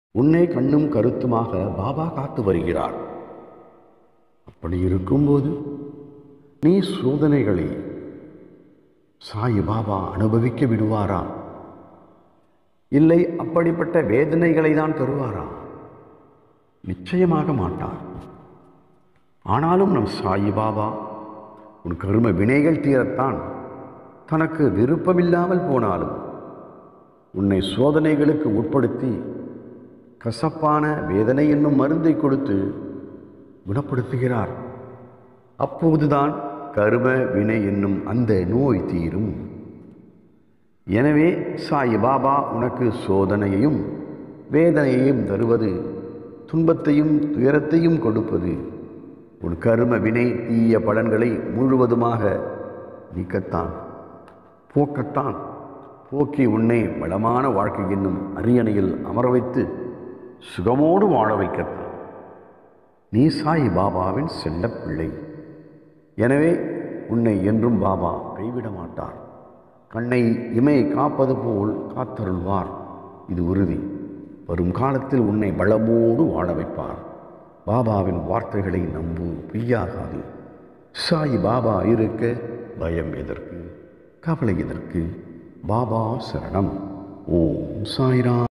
உன்னை கண்ணும் கருத்துமாக பாபா காத்து வருகிறார் அப்படி இருக்கும்போது நீ சோதனைகளை சாய் பாபா அனுபவிக்க விடுவாரா இல்லை அப்படிப்பட்ட வேதனைகளை தான் தருவாரா நிச்சயமாக மாட்டார் ஆனாலும் நம் சாயி பாபா உன் கரும வினைகள் தீரத்தான் தனக்கு விருப்பமில்லாமல் போனாலும் உன்னை சோதனைகளுக்கு உட்படுத்தி கசப்பான வேதனை என்னும் மருந்தை கொடுத்து குணப்படுத்துகிறார் அப்போதுதான் கரும வினை என்னும் அந்த நோய் தீரும் எனவே சாய் பாபா உனக்கு சோதனையையும் வேதனையையும் தருவது துன்பத்தையும் துயரத்தையும் கொடுப்பது உன் கரும வினை தீய பலன்களை முழுவதுமாக நீக்கத்தான் போக்கத்தான் போக்கி உன்னை வளமான வாழ்க்கை என்னும் அரியணையில் அமர வைத்து சுகமோடு வாழ வைக்கத்தான் நீ சாய் பாபாவின் செல்லப் பிள்ளை எனவே உன்னை என்றும் பாபா கைவிட மாட்டார் கண்ணை இமை காப்பது போல் காத்தருள்வார் இது உறுதி வரும் காலத்தில் உன்னை பலமோடு வாழ வைப்பார் பாபாவின் வார்த்தைகளை நம்பு பொய்யாகாது சாய் பாபா இருக்க பயம் எதற்கு கவலை எதற்கு பாபா சரணம் ஓம் சாய்ராம்